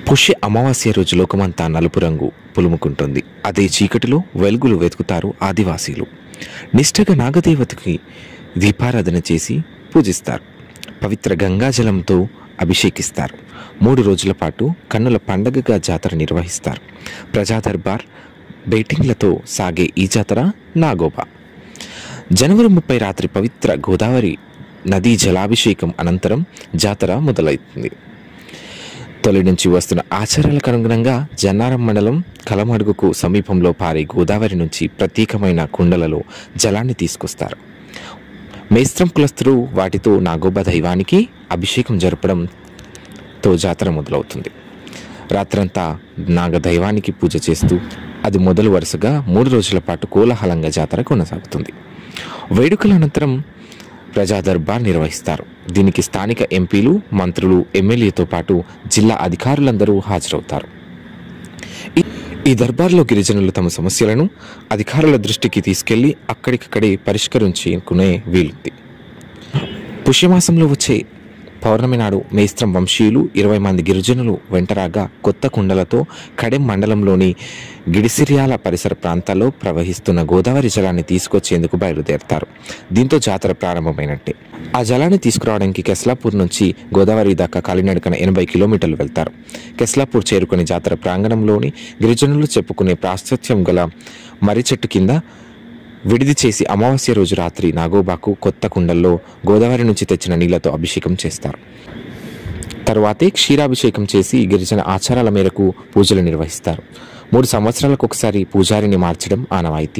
పుష్య అమావాస్య రోజు లోకమంతా నలుపు రంగు పులుముకుంటుంది అదే చీకటిలో వెలుగులు వెతుకుతారు ఆదివాసీలు నిష్ఠగా నాగదేవతకి దీపారాధన చేసి పూజిస్తారు పవిత్ర గంగాజలంతో అభిషేకిస్తారు మూడు రోజుల పాటు కన్నుల పండగగా జాతర నిర్వహిస్తారు ప్రజా దర్బార్ బెట్టింగ్లతో సాగే ఈ జాతర నాగోబా జనవరి ముప్పై రాత్రి పవిత్ర గోదావరి నదీ జలాభిషేకం అనంతరం జాతర మొదలవుతుంది తొలి నుంచి వస్తున్న ఆచారాలకు అనుగుణంగా జన్నారం మండలం కలమడుగుకు సమీపంలో పారే గోదావరి నుంచి ప్రత్యేకమైన కుండలలో జలాన్ని తీసుకొస్తారు మేస్త్రం కులస్తులు వాటితో నాగోబా దైవానికి అభిషేకం జరపడంతో జాతర మొదలవుతుంది రాత్రంతా నాగ దైవానికి పూజ చేస్తూ అది మొదలు వరుసగా మూడు రోజుల పాటు కోలాహలంగా జాతర కొనసాగుతుంది వేడుకల అనంతరం ప్రజా దర్బార్ నిర్వహిస్తారు దీనికి స్థానిక ఎంపీలు మంత్రులు ఎమ్మెల్యేతో పాటు జిల్లా అధికారులందరూ హాజరవుతారు ఈ- ఈ దర్బార్లో గిరిజనులు తమ సమస్యలను అధికారుల దృష్టికి తీసుకెళ్లి అక్కడికక్కడే పరిష్కరించుకునే వీలుంది పుష్యమాసంలో వచ్చే పౌర్ణమి నాడు మేస్త్రం వంశీయులు ఇరవై మంది గిరిజనులు వెంటరాగా కొత్త కుండలతో కడెం మండలంలోని గిడిసిరియాల పరిసర ప్రాంతాల్లో ప్రవహిస్తున్న గోదావరి జలాన్ని తీసుకొచ్చేందుకు బయలుదేరతారు దీంతో జాతర ప్రారంభమైనట్టే ఆ జలాన్ని తీసుకురావడానికి కెస్లాపూర్ నుంచి గోదావరి దాకా కాలినడకన ఎనభై కిలోమీటర్లు వెళ్తారు కెస్లాపూర్ చేరుకుని జాతర ప్రాంగణంలోని గిరిజనులు చెప్పుకునే ప్రాశస్త్యం గల మర్రి చెట్టు కింద విడిది చేసి అమావాస్య రోజు రాత్రి నాగోబాకు కొత్త కుండల్లో గోదావరి నుంచి తెచ్చిన నీళ్లతో అభిషేకం చేస్తారు తరువాతే క్షీరాభిషేకం చేసి గిరిజన ఆచారాల మేరకు పూజలు నిర్వహిస్తారు మూడు సంవత్సరాలకు ఒకసారి పూజారిని మార్చడం ఆనవాయితీ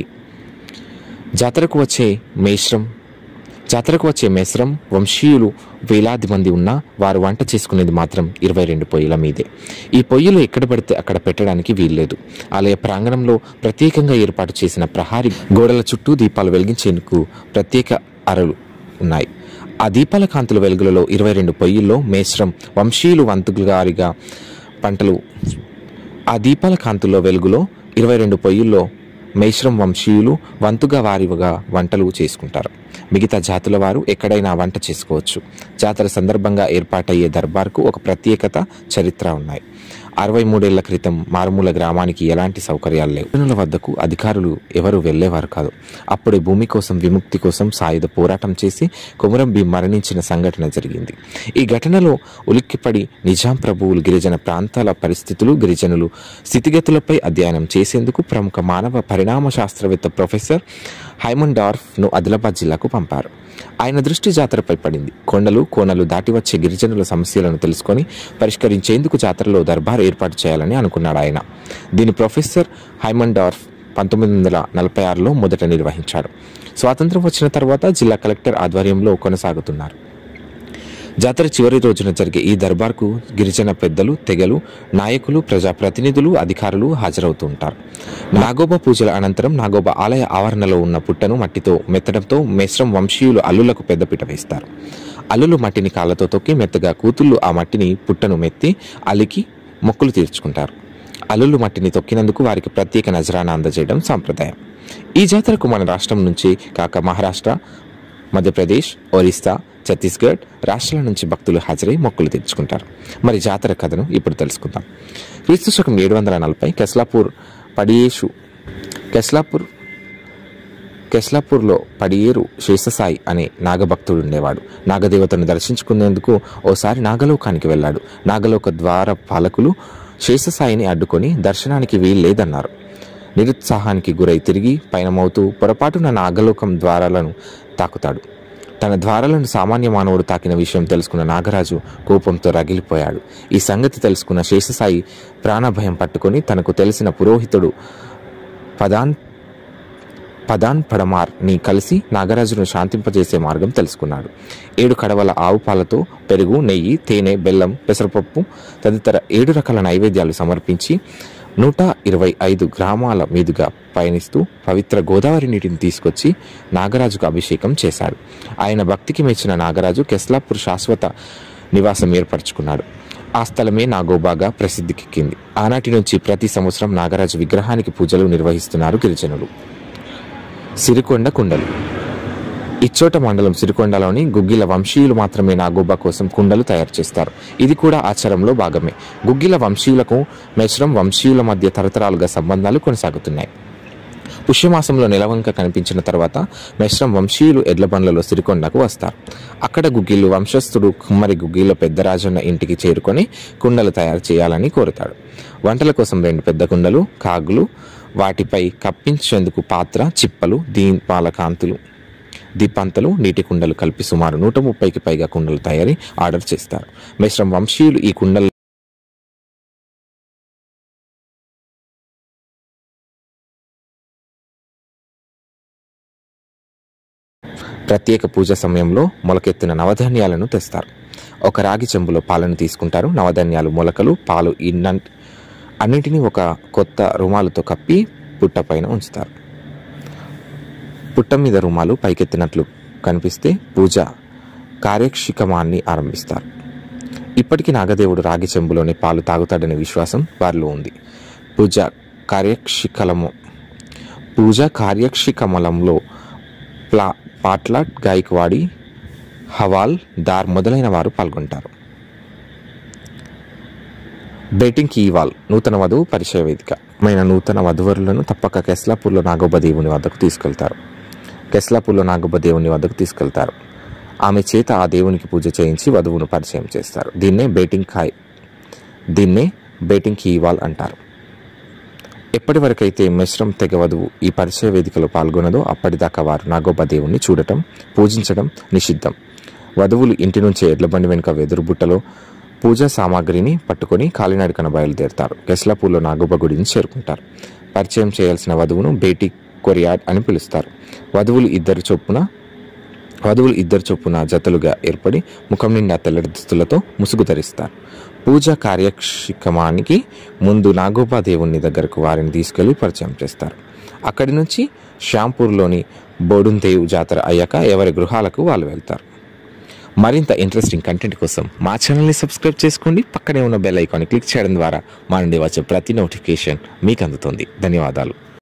జాతరకు వచ్చే మేశ్రం జాతరకు వచ్చే మేస్రం వంశీయులు వేలాది మంది ఉన్నా వారు వంట చేసుకునేది మాత్రం ఇరవై రెండు పొయ్యిల మీదే ఈ పొయ్యిలు ఎక్కడ పడితే అక్కడ పెట్టడానికి వీల్లేదు ఆలయ ప్రాంగణంలో ప్రత్యేకంగా ఏర్పాటు చేసిన ప్రహారీ గోడల చుట్టూ దీపాలు వెలిగించేందుకు ప్రత్యేక అరలు ఉన్నాయి ఆ దీపాల కాంతుల వెలుగులలో ఇరవై రెండు పొయ్యిల్లో మేశ్రం వంశీయులు వంతుగారిగా పంటలు ఆ దీపాల కాంతుల్లో వెలుగులో ఇరవై రెండు పొయ్యిల్లో మేశ్రం వంశీయులు వంతుగా వారిగా వంటలు చేసుకుంటారు మిగతా జాతుల వారు ఎక్కడైనా వంట చేసుకోవచ్చు జాతర సందర్భంగా ఏర్పాటయ్యే దర్బార్కు ఒక ప్రత్యేకత చరిత్ర ఉన్నాయి అరవై మూడేళ్ల క్రితం మారుమూల గ్రామానికి ఎలాంటి సౌకర్యాలు లేవు జనుల వద్దకు అధికారులు ఎవరు వెళ్లేవారు కాదు అప్పుడే భూమి కోసం విముక్తి కోసం సాయుధ పోరాటం చేసి కొమురం భీం మరణించిన సంఘటన జరిగింది ఈ ఘటనలో ఉలిక్కిపడి నిజాం ప్రభువులు గిరిజన ప్రాంతాల పరిస్థితులు గిరిజనులు స్థితిగతులపై అధ్యయనం చేసేందుకు ప్రముఖ మానవ పరిణామ శాస్త్రవేత్త ప్రొఫెసర్ హైమన్ డార్ఫ్ను ఆదిలాబాద్ జిల్లాకు పంపారు ఆయన దృష్టి జాతరపై పడింది కొండలు కోనలు దాటి వచ్చే గిరిజనుల సమస్యలను తెలుసుకొని పరిష్కరించేందుకు జాతరలో దర్బార్ ఏర్పాటు చేయాలని అనుకున్నాడు ఆయన దీని ప్రొఫెసర్ హైమన్ డార్ఫ్ పంతొమ్మిది వందల నలభై ఆరులో మొదట నిర్వహించాడు స్వాతంత్రం వచ్చిన తర్వాత జిల్లా కలెక్టర్ ఆధ్వర్యంలో కొనసాగుతున్నారు జాతర చివరి రోజున జరిగే ఈ దర్బార్కు గిరిజన పెద్దలు తెగలు నాయకులు ప్రజాప్రతినిధులు అధికారులు హాజరవుతూ ఉంటారు నాగోబా పూజల అనంతరం నాగోబా ఆలయ ఆవరణలో ఉన్న పుట్టను మట్టితో మెత్తడంతో మేశ్రం వంశీయులు అల్లులకు పెద్దపీట వేస్తారు అల్లులు మట్టిని కాళ్ళతో తొక్కి మెత్తగా కూతుళ్ళు ఆ మట్టిని పుట్టను మెత్తి అలికి మొక్కులు తీర్చుకుంటారు అల్లులు మట్టిని తొక్కినందుకు వారికి ప్రత్యేక నజరాన అందజేయడం సాంప్రదాయం ఈ జాతరకు మన రాష్ట్రం నుంచి కాక మహారాష్ట్ర మధ్యప్రదేశ్ ఒరిస్సా ఛత్తీస్గఢ్ రాష్ట్రాల నుంచి భక్తులు హాజరై మొక్కులు తీర్చుకుంటారు మరి జాతర కథను ఇప్పుడు తెలుసుకుందాం క్రీస్తు శకం ఏడు వందల నలభై కెస్లాపూర్ పడియేషు కెస్లాపూర్ కెస్లాపూర్లో పడియేరు శేషసాయి అనే నాగభక్తుడు ఉండేవాడు నాగదేవతను దర్శించుకునేందుకు ఓసారి నాగలోకానికి వెళ్ళాడు నాగలోక ద్వార పాలకులు శేషసాయిని అడ్డుకొని దర్శనానికి వీల్లేదన్నారు నిరుత్సాహానికి గురై తిరిగి పయనమవుతూ పొరపాటున నాగలోకం ద్వారాలను తాకుతాడు తన ద్వారాలను సామాన్య మానవుడు తాకిన విషయం తెలుసుకున్న నాగరాజు కోపంతో రగిలిపోయాడు ఈ సంగతి తెలుసుకున్న శేషసాయి ప్రాణభయం పట్టుకొని తనకు తెలిసిన పురోహితుడు పదాన్ పదాన్ పడమార్ ని కలిసి నాగరాజును శాంతింపజేసే మార్గం తెలుసుకున్నాడు ఏడు కడవల ఆవు పాలతో పెరుగు నెయ్యి తేనె బెల్లం పెసరపప్పు తదితర ఏడు రకాల నైవేద్యాలు సమర్పించి నూట ఇరవై ఐదు గ్రామాల మీదుగా పయనిస్తూ పవిత్ర గోదావరి నీటిని తీసుకొచ్చి నాగరాజుకు అభిషేకం చేశాడు ఆయన భక్తికి మెచ్చిన నాగరాజు కెస్లాపూర్ శాశ్వత నివాసం ఏర్పరచుకున్నాడు ఆ స్థలమే నాగోబాగా ప్రసిద్ధికెక్కింది ఆనాటి నుంచి ప్రతి సంవత్సరం నాగరాజు విగ్రహానికి పూజలు నిర్వహిస్తున్నారు గిరిజనులు సిరికొండ కుండలు ఇచ్చోట మండలం సిరికొండలోని గుగ్గిల వంశీయులు మాత్రమే నాగోబా కోసం కుండలు తయారు చేస్తారు ఇది కూడా ఆచారంలో భాగమే గుగ్గిల వంశీయులకు మెశ్రం వంశీయుల మధ్య తరతరాలుగా సంబంధాలు కొనసాగుతున్నాయి పుష్యమాసంలో నిలవంక కనిపించిన తర్వాత మెశ్రం వంశీయులు ఎడ్ల బండ్లలో సిరికొండకు వస్తారు అక్కడ గుగ్గిళ్ళు వంశస్థుడు కుమ్మరి గుగ్గిళ్ళ పెద్దరాజన్న ఇంటికి చేరుకొని కుండలు తయారు చేయాలని కోరుతాడు వంటల కోసం రెండు పెద్ద కుండలు కాగులు వాటిపై కప్పించేందుకు పాత్ర చిప్పలు దీపాల కాంతులు దీపాంతలు నీటి కుండలు కలిపి సుమారు నూట ముప్పైకి పైగా కుండలు తయారీ ఆర్డర్ చేస్తారు మిశ్రం వంశీయులు ఈ కుండలు ప్రత్యేక పూజ సమయంలో మొలకెత్తిన నవధాన్యాలను తెస్తారు ఒక రాగి చెంబులో పాలను తీసుకుంటారు నవధాన్యాలు మొలకలు పాలు ఇన్న అన్నింటినీ ఒక కొత్త రుమాలుతో కప్పి పుట్ట పైన ఉంచుతారు పుట్ట మీద రుమాలు పైకెత్తినట్లు కనిపిస్తే పూజ కార్యక్షికమాన్ని ఆరంభిస్తారు ఇప్పటికీ నాగదేవుడు రాగి చెంబులోని పాలు తాగుతాడనే విశ్వాసం వారిలో ఉంది పూజ కార్యక్షికలము పూజ కార్యక్షికమలంలో ప్లా పాట్లాట్ గాయకవాడి హవాల్ దార్ మొదలైన వారు పాల్గొంటారు బేటింగ్ కీవాల్ నూతన వధువు పరిచయ వేదిక మైన నూతన వధువరులను తప్పక కెస్లాపూర్లో నాగోబ దేవుని వద్దకు తీసుకెళ్తారు కెస్లాపూర్లో నాగోబ దేవుని వద్దకు తీసుకెళ్తారు ఆమె చేత ఆ దేవునికి పూజ చేయించి వధువును పరిచయం చేస్తారు దీన్నే బేటింగ్ ఖాయ్ దీన్నే బేటింగ్ కీవాల్ అంటారు ఎప్పటి వరకైతే మిశ్రం తెగ వధువు ఈ పరిచయ వేదికలో పాల్గొనదో అప్పటిదాకా వారు నాగోబ దేవుణ్ణి చూడటం పూజించడం నిషిద్ధం వధువులు ఇంటి నుంచే ఎడ్ల బండి వెనుక వెదురు బుట్టలో పూజా సామాగ్రిని పట్టుకొని కాలినడకన బయలుదేరుతారు కెస్లాపూర్లో నాగోబ గుడిని చేరుకుంటారు పరిచయం చేయాల్సిన వధువును బేటీ కొరియాడ్ అని పిలుస్తారు వధువులు ఇద్దరు చొప్పున వధువులు ఇద్దరు చొప్పున జతలుగా ఏర్పడి ముఖం నిండా తెల్లటి దుస్తులతో ముసుగు ధరిస్తారు పూజా కార్యక్షికమానికి ముందు నాగోబా దేవుని దగ్గరకు వారిని తీసుకెళ్లి పరిచయం చేస్తారు అక్కడి నుంచి శ్యాంపూర్లోని బోడుందేవ్ జాతర అయ్యాక ఎవరి గృహాలకు వాళ్ళు వెళ్తారు మరింత ఇంట్రెస్టింగ్ కంటెంట్ కోసం మా ఛానల్ని సబ్స్క్రైబ్ చేసుకోండి పక్కనే ఉన్న బెల్ ఐకాన్ని క్లిక్ చేయడం ద్వారా మా నుండి వచ్చే ప్రతి నోటిఫికేషన్ మీకు అందుతుంది ధన్యవాదాలు